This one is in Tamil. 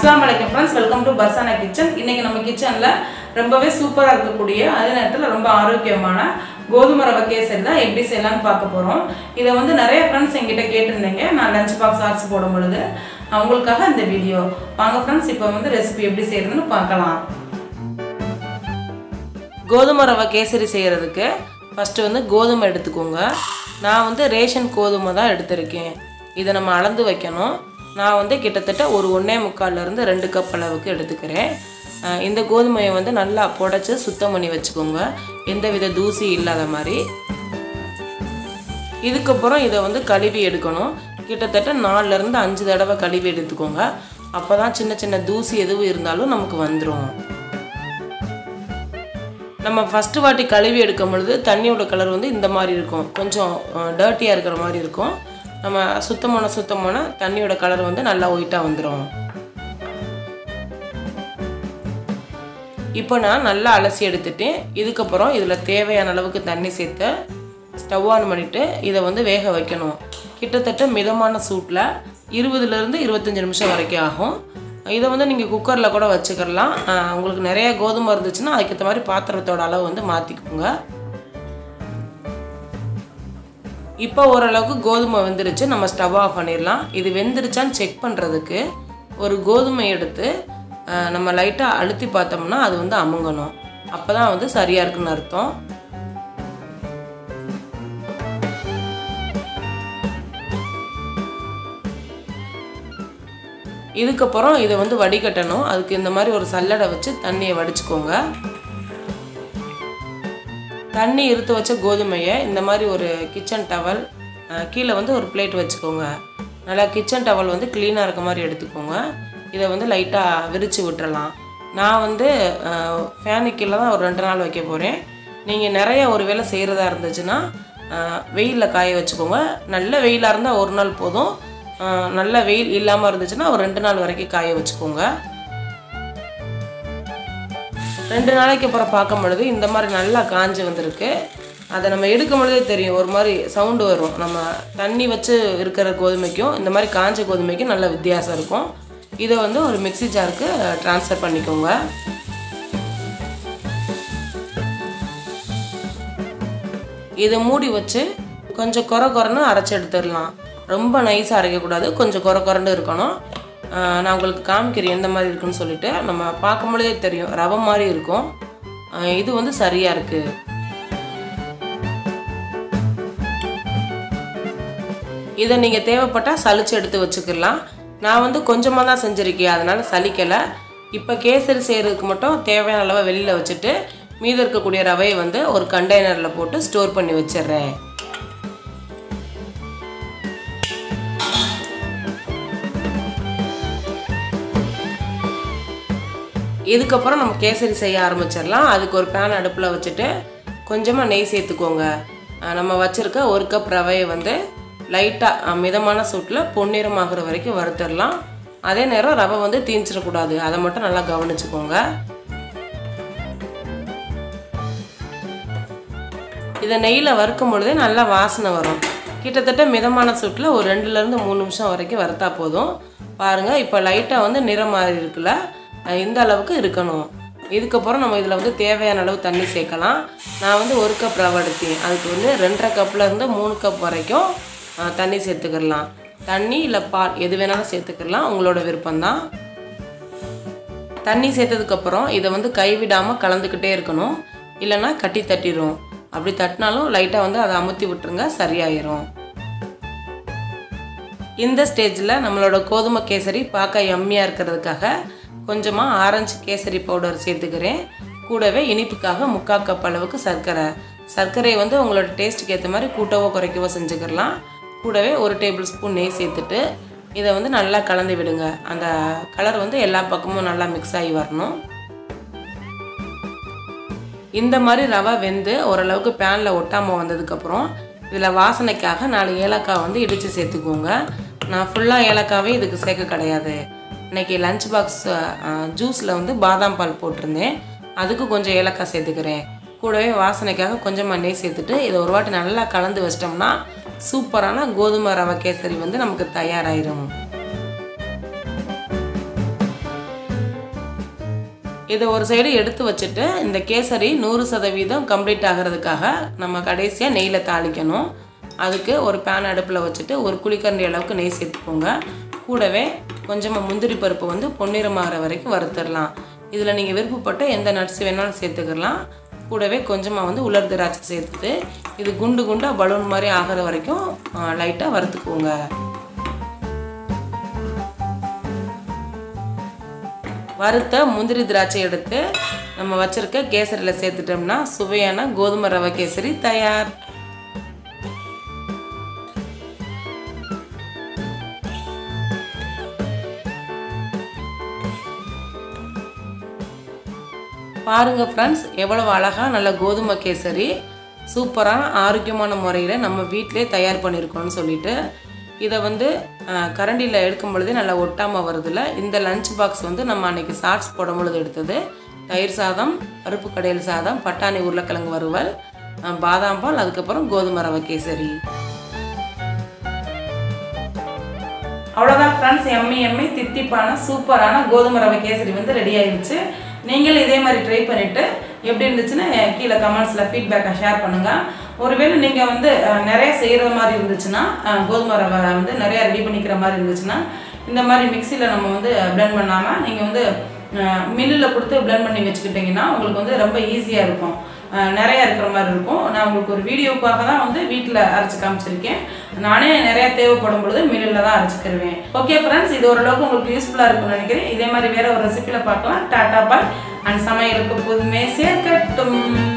அஸ்ஸலாமு அலைக்கும் friends welcome to Farsana kitchen இன்னைக்கு நம்ம கிச்சனில் ரொம்பவே சூப்பராக இருக்கக்கூடிய அதே நேரத்தில் ரொம்ப ஆரோக்கியமான கோதுமை ரவை கேசரி தான் எப்படி செய்யலாம்னு பார்க்க போகிறோம் இதை வந்து நிறைய ஃப்ரெண்ட்ஸ் எங்கிட்ட கேட்டிருந்தீங்க நான் லஞ்ச் பாக்ஸ் ஆர்ட்ஸ் போடும் பொழுது அவங்களுக்காக இந்த வீடியோ வாங்க ஃப்ரெண்ட்ஸ் இப்போ வந்து ரெசிபி எப்படி செய்யறதுன்னு பார்க்கலாம் கோதுமை ரவை கேசரி செய்கிறதுக்கு ஃபஸ்ட்டு வந்து கோதுமை எடுத்துக்கோங்க நான் வந்து ரேஷன் கோதுமை தான் எடுத்திருக்கேன் இதை நம்ம அளந்து வைக்கணும் நான் வந்து கிட்டத்தட்ட ஒரு ஒன்றே முக்கால்லேருந்து ரெண்டு கப் அளவுக்கு எடுத்துக்கிறேன் அஹ் இந்த கோதுமையை வந்து நல்லா புடச்சி சுத்தம் பண்ணி வச்சுக்கோங்க எந்த வித தூசி இல்லாத மாதிரி இதுக்கப்புறம் இதை வந்து கழுவி எடுக்கணும் கிட்டத்தட்ட நாலுலேருந்து அஞ்சு தடவை கழுவி எடுத்துக்கோங்க அப்போ தான் சின்ன சின்ன தூசி எதுவும் இருந்தாலும் நமக்கு வந்துடும் நம்ம ஃபஸ்ட்டு வாட்டி கழுவி எடுக்கும் பொழுது தண்ணியோட கலர் வந்து இந்த மாதிரி இருக்கும் கொஞ்சம் டர்ட்டியாக இருக்கிற மாதிரி இருக்கும் நம்ம சுத்தமான சுத்தமான தண்ணியோட கலர் வந்து நல்லா ஒயிட்டாக வந்துடும் இப்போ நான் நல்லா அலசி எடுத்துட்டேன் இதுக்கப்புறம் இதில் தேவையான அளவுக்கு தண்ணி சேர்த்து ஸ்டவ் ஆன் பண்ணிவிட்டு இதை வந்து வேக வைக்கணும் கிட்டத்தட்ட மிதமான சூட்டில் இருபதுலேருந்து இருபத்தஞ்சி நிமிஷம் வரைக்கும் ஆகும் இதை வந்து நீங்கள் குக்கரில் கூட வச்சுக்கலாம் ஆஹ் உங்களுக்கு நிறைய கோதுமை இருந்துச்சுன்னா அதுக்கேற்ற மாதிரி பாத்திரத்தோட அளவு வந்து மாற்றிக்கோங்க இப்போ ஓரளவுக்கு கோதுமை வெந்துருச்சு நம்ம ஸ்டவ் ஆஃப் பண்ணிடலாம் இது வெந்துருச்சான்னு செக் பண்ணுறதுக்கு ஒரு கோதுமை எடுத்து ஆஹ் நம்ம லைட்டாக அழுத்தி பார்த்தோம்னா அது வந்து அமுங்கணும் அப்போ தான் வந்து சரியாக இருக்குன்னு அர்த்தம் இதுக்கப்புறம் இதை வந்து வடிகட்டணும் அதுக்கு இந்த மாதிரி ஒரு சல்லடை வச்சு தண்ணியை வடிச்சுக்கோங்க தண்ணி இருத்து வச்ச கோதுமையை இந்த மாதிரி ஒரு கிச்சன் டவல் கீழே வந்து ஒரு பிளேட் வச்சுக்கோங்க நல்லா கிச்சன் டவல் வந்து க்ளீனாக இருக்க மாதிரி எடுத்துக்கோங்க இதை வந்து லைட்டாக விரித்து விட்டுறலாம் நான் வந்து ஃபேனு கீழே தான் ஒரு ரெண்டு நாள் வைக்க போகிறேன் நீங்கள் நிறைய ஒரு வேளை செய்கிறதா இருந்துச்சுன்னா வெயிலில் காய வச்சுக்கோங்க நல்ல வெயிலாக இருந்தால் ஒரு நாள் போதும் ஆஹ் நல்ல வெயில் இல்லாமல் இருந்துச்சுன்னா ஒரு ரெண்டு நாள் வரைக்கும் காய வச்சுக்கோங்க ரெண்டு நாளைக்கு அப்புறம் பார்க்கும் பொழுது இந்த மாதிரி நல்லா காஞ்சு வந்திருக்கு அதை நம்ம எடுக்கும் பொழுதே தெரியும் ஒரு மாதிரி சவுண்டு வரும் நம்ம தண்ணி வச்சு இருக்கிற கோதுமைக்கும் இந்த மாதிரி காஞ்ச கோதுமைக்கும் நல்ல வித்தியாசம் இருக்கும் இதை வந்து ஒரு மிக்ஸி ஜாருக்கு ட்ரான்ஸ்ஃபர் பண்ணிக்கோங்க இதை மூடி வச்சு கொஞ்சம் குறை குறைன்னு அரைச்சி எடுத்துடலாம் ரொம்ப நைஸாக அரைக்கக்கூடாது கொஞ்சம் குறை குறைன்னு இருக்கணும் ஆஹ் நான் உங்களுக்கு காமிக்கிறேன் எந்த மாதிரி இருக்குன்னு சொல்லிட்டு நம்ம பார்க்கும் பொழுதே தெரியும் ரவை மாதிரி இருக்கும் ஆஹ் இது வந்து சரியாக இருக்குது இதை நீங்கள் தேவைப்பட்டால் சலிச்சு எடுத்து வச்சுக்கலாம் நான் வந்து கொஞ்சமாக தான் செஞ்சுருக்கேன் அதனால் சலிக்கலை இப்போ கேசரி செய்கிறதுக்கு மட்டும் தேவையான அளவை வெளியில் வச்சுட்டு மீதி இருக்கக்கூடிய ரவையை வந்து ஒரு கண்டெய்னரில் போட்டு ஸ்டோர் பண்ணி வச்சிடுறேன் இதுக்கப்புறம் நம்ம கேசரி செய்ய ஆரம்பிச்சிடலாம் அதுக்கு ஒரு பேன் அடுப்பில் வச்சுட்டு கொஞ்சமாக நெய் சேர்த்துக்கோங்க அஹ் நம்ம வச்சுருக்க ஒரு கப் ரவையை வந்து லைட்டாக மிதமான சூட்டில் பொன்னிறமாகிற வரைக்கும் வறுத்துடலாம் அதே நேரம் ரவை வந்து தீஞ்சிடக்கூடாது அதை மட்டும் நல்லா கவனிச்சுக்கோங்க இதை நெய்யில் வறுக்கும் பொழுதே நல்லா வாசனை வரும் கிட்டத்தட்ட மிதமான சூட்டில் ஒரு ரெண்டுலேருந்து மூணு நிமிஷம் வரைக்கும் வறுத்தா போதும் பாருங்கள் இப்போ லைட்டாக வந்து நிறம் மாதிரி இருக்குல்ல அஹ் இந்த அளவுக்கு இருக்கணும் இதுக்கப்புறம் நம்ம இதில் வந்து தேவையான அளவு தண்ணி சேர்க்கலாம் நான் வந்து ஒரு கப் ரவை எடுத்தேன் அதுக்கு வந்து ரெண்டரை கப்பில் இருந்து மூணு கப் வரைக்கும் அஹ் தண்ணி சேர்த்துக்கிடலாம் தண்ணி இல்லை பால் எது வேணாலும் சேர்த்துக்கிடலாம் உங்களோட விருப்பம்தான் தண்ணி சேர்த்ததுக்கப்புறம் இதை வந்து கைவிடாமல் கலந்துக்கிட்டே இருக்கணும் இல்லைன்னா கட்டி தட்டிடும் அப்படி தட்டினாலும் லைட்டாக வந்து அதை அமுத்தி விட்டுருங்க சரியாயிரும் இந்த ஸ்டேஜில் நம்மளோட கோதுமை கேசரி பார்க்க எம்மியாக இருக்கிறதுக்காக கொஞ்சமாக ஆரஞ்சு கேசரி பவுடர் சேர்த்துக்கிறேன் கூடவே இனிப்புக்காக முக்கால் கப் அளவுக்கு சர்க்கரை சர்க்கரையை வந்து உங்களோட டேஸ்ட்டுக்கு ஏற்ற மாதிரி கூட்டவோ குறைக்கவோ செஞ்சுக்கலாம் கூடவே ஒரு டேபிள் ஸ்பூன் நெய் சேர்த்துட்டு இதை வந்து நல்லா கலந்து விடுங்க அந்த கலர் வந்து எல்லா பக்கமும் நல்லா மிக்ஸ் ஆகி வரணும் இந்த மாதிரி ரவை வெந்து ஓரளவுக்கு பேனில் ஒட்டாமல் வந்ததுக்கப்புறம் இதில் வாசனைக்காக நாலு ஏலக்காய் வந்து இடித்து சேர்த்துக்கோங்க நான் ஃபுல்லாக ஏலக்காவே இதுக்கு சேர்க்க கிடையாது இன்றைக்கி லஞ்ச் பாக்ஸ் ஜூஸில் வந்து பாதாம் பால் போட்டிருந்தேன் அதுக்கு கொஞ்சம் ஏலக்காய் சேர்த்துக்கிறேன் கூடவே வாசனைக்காக கொஞ்சமாக நெய் சேர்த்துட்டு இதை ஒரு வாட்டி நல்லா கலந்து வச்சிட்டோம்னா சூப்பரான கோதுமை ரவை கேசரி வந்து நமக்கு தயாராயிரும் இதை ஒரு சைடு எடுத்து வச்சுட்டு இந்த கேசரி நூறு சதவீதம் கம்ப்ளீட் ஆகிறதுக்காக நம்ம கடைசியாக நெய்யில் தாளிக்கணும் அதுக்கு ஒரு பேன் அடுப்பில் வச்சுட்டு ஒரு குழிக்கரண்டி அளவுக்கு நெய் சேர்த்துக்கோங்க கூடவே கொஞ்சமாக முந்திரி பருப்பு வந்து பொன்னிறமாகிற வரைக்கும் வறுத்துடலாம் இதில் நீங்கள் விருப்பப்பட்ட எந்த நட்ஸ் வேணாலும் சேர்த்துக்கலாம் கூடவே கொஞ்சமாக வந்து உலர் திராட்சை சேர்த்துட்டு இது குண்டு குண்டாக பலூன் மாதிரி ஆகிற வரைக்கும் லைட்டாக வறுத்துக்கோங்க வறுத்த முந்திரி திராட்சை எடுத்து நம்ம வச்சுருக்க கேசரியில் சேர்த்துட்டோம்னா சுவையான கோதுமை ரவை கேசரி தயார் பாருங்கள் ஃப்ரெண்ட்ஸ் எவ்வளவு அழகாக நல்ல கோதுமை கேசரி சூப்பரான ஆரோக்கியமான முறையில் நம்ம வீட்டிலே தயார் பண்ணியிருக்கோம்னு சொல்லிட்டு இதை வந்து கரண்டியில் எடுக்கும் பொழுதே நல்லா ஒட்டாமல் வருதில்ல இந்த லஞ்ச் பாக்ஸ் வந்து நம்ம அன்றைக்கி ஷார்ட்ஸ் போடும் பொழுது எடுத்தது தயிர் சாதம் பருப்பு கடையல் சாதம் பட்டாணி உருளைக்கிழங்கு வறுவல் பாதாம் பால் அதுக்கப்புறம் கோதுமை ரவை கேசரி அவ்வளோதான் ஃப்ரெண்ட்ஸ் எம்மி எம்மி தித்திப்பான சூப்பரான கோதுமை ரவை கேசரி வந்து ரெடி ஆயிடுச்சு நீங்களும் இதே மாதிரி ட்ரை பண்ணிவிட்டு எப்படி இருந்துச்சுன்னு கீழே கமெண்ட்ஸில் ஃபீட்பேக்கை ஷேர் பண்ணுங்கள் ஒருவேளை நீங்கள் வந்து நிறைய செய்கிற மாதிரி இருந்துச்சுன்னா கோதுமை ரவை வந்து நிறையா ரெடி பண்ணிக்கிற மாதிரி இருந்துச்சுன்னா இந்த மாதிரி மிக்சியில் நம்ம வந்து பிளெண்ட் பண்ணாமல் நீங்கள் வந்து மில்லில் கொடுத்து பிளெண்ட் பண்ணி வச்சுக்கிட்டிங்கன்னா உங்களுக்கு வந்து ரொம்ப ஈஸியாக இருக்கும் நிறையா இருக்கிற மாதிரி இருக்கும் நான் உங்களுக்கு ஒரு வீடியோக்காக தான் வந்து வீட்டில் அரைச்சி காமிச்சிருக்கேன் நானே நிறையா தேவைப்படும் பொழுது மில்லில் தான் அரைச்சிக்கிருவேன் ஓகே ஃப்ரெண்ட்ஸ் இது ஓரளவுக்கு உங்களுக்கு யூஸ்ஃபுல்லாக இருக்கும்னு நினைக்கிறேன் இதே மாதிரி வேறு ஒரு ரெசிப்பியில் பார்க்கலாம் டாட்டா பாய் அண்ட் சமையலுக்கு புதுமே சேர்க்கட்டும்